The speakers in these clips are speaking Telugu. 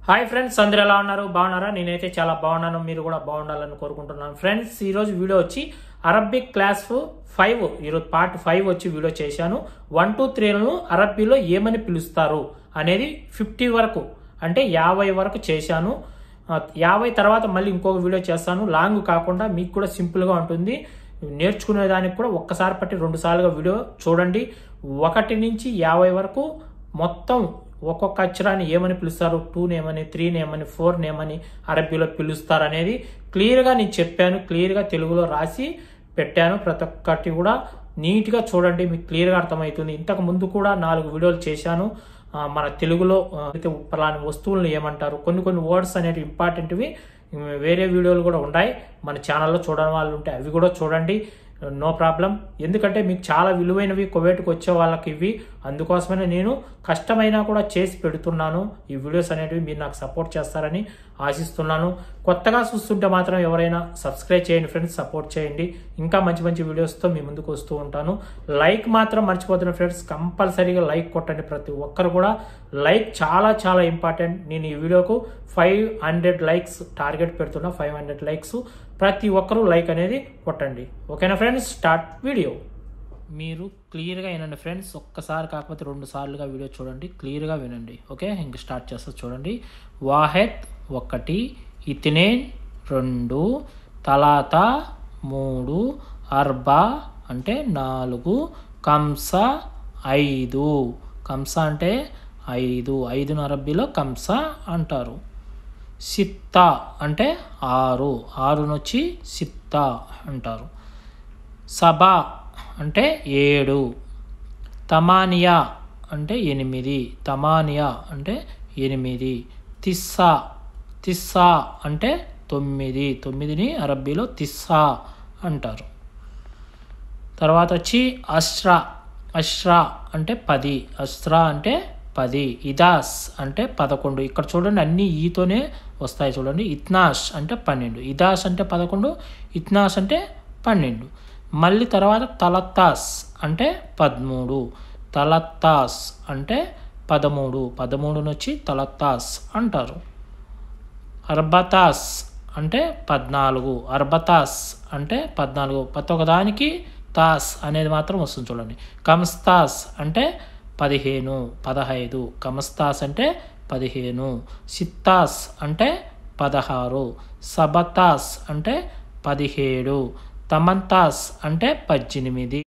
హాయ్ ఫ్రెండ్స్ అందరు ఎలా ఉన్నారు బాగున్నారా నేనైతే చాలా బాగున్నాను మీరు కూడా బాగుండాలని కోరుకుంటున్నాను ఫ్రెండ్స్ ఈరోజు వీడియో వచ్చి అరబిక్ క్లాస్ ఫైవ్ ఈరోజు పార్ట్ ఫైవ్ వచ్చి వీడియో చేశాను వన్ టూ త్రీలను అరబ్బీలో ఏమని పిలుస్తారు అనేది ఫిఫ్టీ వరకు అంటే యాభై వరకు చేశాను ఆ, యాభై తర్వాత మళ్ళీ ఇంకొక వీడియో చేస్తాను లాంగ్ కాకుండా మీకు కూడా సింపుల్గా ఉంటుంది నేర్చుకునే దానికి కూడా ఒక్కసారి పట్టి రెండు సార్లుగా వీడియో చూడండి ఒకటి నుంచి యాభై వరకు మొత్తం ఒక్కొక్క అక్షరాన్ని ఏమని పిలుస్తారు టూ నేమని త్రీ నేమని ఫోర్ నేమని అరబీలో పిలుస్తారు అనేది క్లియర్గా నేను చెప్పాను క్లియర్గా తెలుగులో రాసి పెట్టాను ప్రతి ఒక్కటి కూడా నీట్గా చూడండి మీకు క్లియర్గా అర్థమవుతుంది ఇంతకు ముందు కూడా నాలుగు వీడియోలు చేశాను ఆ, మన తెలుగులో ఆ, అయితే పలాని వస్తువులను ఏమంటారు కొన్ని కొన్ని వర్డ్స్ అనేవి ఇంపార్టెంట్వి ఉమ్, వేరే వీడియోలు కూడా ఉన్నాయి మన ఛానల్లో చూడని వాళ్ళు ఉంటే అవి కూడా చూడండి నో ప్రాబ్లం ఎందుకంటే మీకు చాలా విలువైనవి కువైట్కి వచ్చే వాళ్ళకి ఇవి అందుకోసమనే నేను కష్టమైనా కూడా చేసి పెడుతున్నాను ఈ వీడియోస్ అనేటివి మీరు నాకు సపోర్ట్ చేస్తారని ఆశిస్తున్నాను కొత్తగా చూస్తుంటే మాత్రం ఎవరైనా సబ్స్క్రైబ్ చేయండి ఫ్రెండ్స్ సపోర్ట్ చేయండి ఇంకా మంచి మంచి వీడియోస్తో మీ ముందుకు వస్తూ ఉంటాను లైక్ మాత్రం మర్చిపోతున్న ఫ్రెండ్స్ కంపల్సరీగా లైక్ కొట్టండి ప్రతి ఒక్కరు కూడా లైక్ చాలా చాలా ఇంపార్టెంట్ నేను ఈ వీడియోకు ఫైవ్ హండ్రెడ్ లైక్స్ టార్గెట్ పెడుతున్నా ఫైవ్ హండ్రెడ్ లైక్స్ ప్రతి ఒక్కరూ లైక్ అనేది కొట్టండి ఓకేనా ఫ్రెండ్స్ స్టార్ట్ వీడియో మీరు క్లియర్గా వినండి ఫ్రెండ్స్ ఒక్కసారి కాకపోతే రెండు సార్లుగా వీడియో చూడండి క్లియర్గా వినండి ఓకే ఇంక స్టార్ట్ చేస్తా చూడండి వాహెద్ ఒకటి ఇతినేన్ రెండు తలాత మూడు అర్బా అంటే నాలుగు కంస ఐదు కంస అంటే ఐదు ఐదును అరబ్బీలో కంస అంటారు సిత్తా అంటే ఆరు ఆరునొచ్చి సిత్తా అంటారు సభ అంటే ఏడు తమానియా అంటే ఎనిమిది తమానియా అంటే ఎనిమిది తిస్సా తిస్సా అంటే తొమ్మిది తొమ్మిదిని అరబ్బీలో తిస్సా అంటారు తర్వాత వచ్చి అష్రా అష్రా అంటే పది అస్త్రా అంటే పది ఇదాస్ అంటే పదకొండు ఇక్కడ చూడండి అన్ని ఈతోనే వస్తాయి చూడండి ఇత్నాష్ అంటే పన్నెండు ఇదాస్ అంటే పదకొండు ఇత్నాష్ అంటే పన్నెండు మళ్ళీ తర్వాత తలత్తాస్ అంటే పదమూడు తలత్తాస్ అంటే పదమూడు పదమూడును వచ్చి తలత్తాస్ అంటారు అర్బతాస్ అంటే పద్నాలుగు అర్బతాస్ అంటే పద్నాలుగు ప్రతి ఒక్కదానికి తాస్ అనేది మాత్రం వస్తుంది చూడండి కమస్తాస్ అంటే పదిహేను పదహైదు కమస్తాస్ అంటే పదిహేను సిత్తాస్ అంటే పదహారు సబతాస్ అంటే పదిహేడు తమంతాస్ అంటే పద్దెనిమిది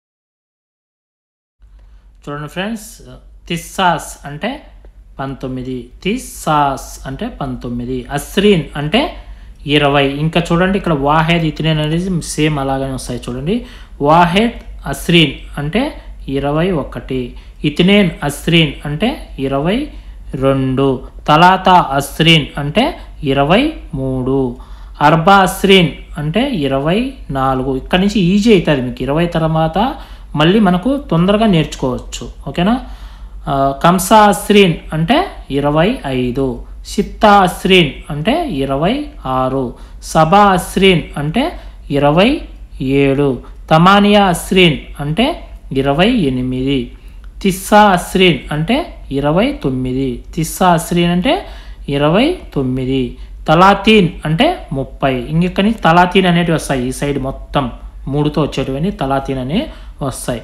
చూడండి ఫ్రెండ్స్ తిస్సాస్ అంటే పంతొమ్మిది తిస్సాస్ అంటే పంతొమ్మిది అస్రీన్ అంటే ఇరవై ఇంకా చూడండి ఇక్కడ వాహెద్ ఇతినేన్ అనేది సేమ్ అలాగనే వస్తాయి చూడండి వాహెద్ అస్రీన్ అంటే ఇరవై ఒకటి ఇతినేన్ అస్రీన్ అంటే ఇరవై రెండు తలాతా అస్రీన్ అంటే ఇరవై మూడు అర్బా అస్రీన్ అంటే ఇరవై నాలుగు ఇక్కడ నుంచి ఈజీ అవుతుంది మీకు ఇరవై తర్వాత మళ్ళీ మనకు తొందరగా నేర్చుకోవచ్చు ఓకేనా ఆ, కంసా అస్రీన్ అంటే ఇరవై ఐదు సిత్తా అస్రీన్ అంటే ఇరవై ఆరు సబా అస్రీన్ అంటే ఇరవై ఏడు తమానియా అస్రీన్ అంటే ఇరవై ఎనిమిది తిస్సా అస్రీన్ అంటే ఇరవై తొమ్మిది తిస్సా అస్రీన్ అంటే ఇరవై తొమ్మిది తలాతీన్ అంటే ముప్పై ఇంకెక్కడి నుంచి తలాతీన్ అనేటివి వస్తాయి ఈ సైడ్ మొత్తం మూడుతో వచ్చేటివన్నీ తలాతీన్ అనే వస్తాయి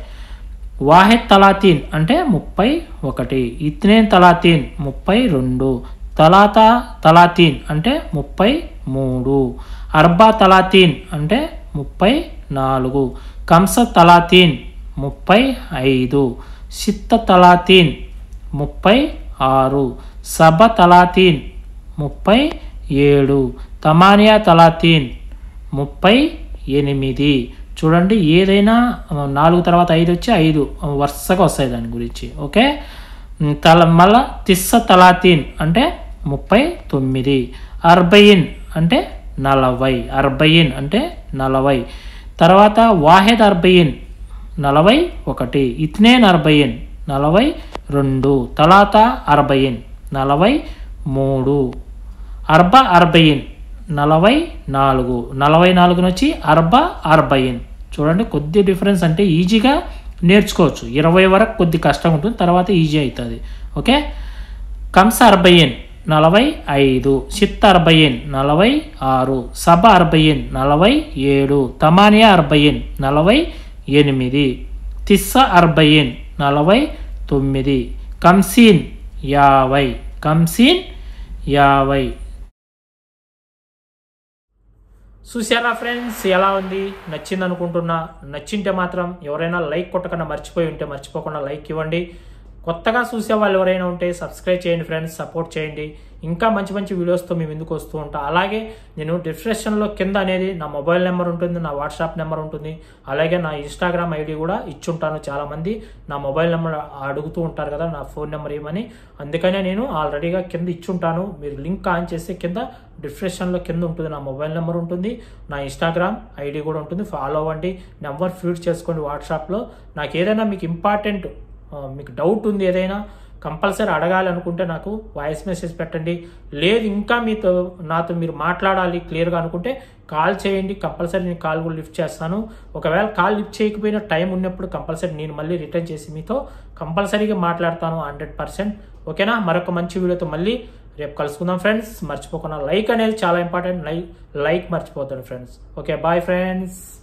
వాహెద్ తలాతీన్ అంటే ముప్పై ఒకటి ఇత్నేన్ తలాతీన్ ముప్పై రెండు తలాతా తలాతీన్ అంటే ముప్పై మూడు అర్బా తలాతీన్ అంటే ముప్పై నాలుగు కంస తలాతీన్ ముప్పై ఐదు సిత్త తలాతీన్ ముప్పై ఆరు సబ తలాతీన్ ముప్పై ఏడు తమానియా తలాతీన్ ముప్పై ఎనిమిది చూడండి ఏదైనా ఆ, నాలుగు తర్వాత ఐదు వచ్చి ఐదు ఆ, వరుసగా వస్తాయి దాని గురించి ఓకే ఉమ్, తల మళ్ళా తిస్స తలాతీన్ అంటే ముప్పై తొమ్మిది అర్బయిన్ అంటే నలభై అర్బయిన్ అంటే నలభై తర్వాత వాహెద్ అర్బయిన్ నలభై ఒకటి ఇత్నేన్ అర్బయిన్ నలభై రెండు తలాత అర్బయిన్ నలభై మూడు అర్బ అర్బయిన్ నలభై నాలుగు నలభై నాలుగు నుంచి అర్బ అర్బయిన్ చూడండి కొద్ది డిఫరెన్స్ అంటే ఈజీగా నేర్చుకోవచ్చు ఇరవై వరకు కొద్ది కష్టం ఉంటుంది తర్వాత ఈజీ అవుతుంది ఓకే కంస అర్బయిన్ నలభై ఐదు సిత్ అర్బయిన్ నలభై ఆరు సబ అర్బయిన్ నలభై ఏడు తమానియా అర్బయిన్ నలభై ఎనిమిది తిస్స అర్బయిన్ నలభై తొమ్మిది కంసీన్ యాభై కంసీన్ యాభై చూసారా ఫ్రెండ్స్ ఎలా ఉంది నచ్చింది అనుకుంటున్నా నచ్చింటే మాత్రం ఎవరైనా లైక్ కొట్టకుండా మర్చిపోయి ఉంటే మర్చిపోకుండా లైక్ ఇవ్వండి కొత్తగా చూసే వాళ్ళు ఎవరైనా ఉంటే సబ్స్క్రైబ్ చేయండి ఫ్రెండ్స్ సపోర్ట్ చేయండి ఇంకా మంచి మంచి వీడియోస్తో మేము ఎందుకు వస్తూ ఉంటా అలాగే నేను డిస్క్రిప్షన్లో కింద అనేది నా మొబైల్ నెంబర్ ఉంటుంది నా వాట్సాప్ నెంబర్ ఉంటుంది అలాగే నా ఇన్స్టాగ్రామ్ ఐడి కూడా ఇచ్చుంటాను చాలామంది నా మొబైల్ నెంబర్ అడుగుతూ ఉంటారు కదా నా ఫోన్ నెంబర్ ఏమని అందుకనే నేను ఆల్రెడీగా కింద ఇచ్చుంటాను మీరు లింక్ ఆన్ చేస్తే కింద డిస్క్రిప్షన్లో కింద ఉంటుంది నా మొబైల్ నెంబర్ ఉంటుంది నా ఇన్స్టాగ్రామ్ ఐడి కూడా ఉంటుంది ఫాలో అవ్వండి నెంబర్ ఫీడ్ చేసుకోండి వాట్సాప్లో నాకు ఏదైనా మీకు ఇంపార్టెంట్ ఆ, మీకు డౌట్ ఉంది ఏదైనా కంపల్సరీ అడగాలి అనుకుంటే నాకు వాయిస్ మెసేజ్ పెట్టండి లేదు ఇంకా మీతో నాతో మీరు మాట్లాడాలి క్లియర్గా అనుకుంటే కాల్ చేయండి కంపల్సరీ నేను కాల్ కూడా లిఫ్ట్ చేస్తాను ఒకవేళ కాల్ లిఫ్ట్ చేయకపోయినా టైం ఉన్నప్పుడు కంపల్సరీ నేను మళ్ళీ రిటర్న్ చేసి మీతో కంపల్సరీగా మాట్లాడతాను హండ్రెడ్ పర్సెంట్ ఓకేనా మరొక మంచి వీడియోతో మళ్ళీ రేపు కలుసుకుందాం ఫ్రెండ్స్ మర్చిపోకుండా లైక్ అనేది చాలా ఇంపార్టెంట్ లైక్ లైక్ మర్చిపోతాను ఫ్రెండ్స్ ఓకే బాయ్ ఫ్రెండ్స్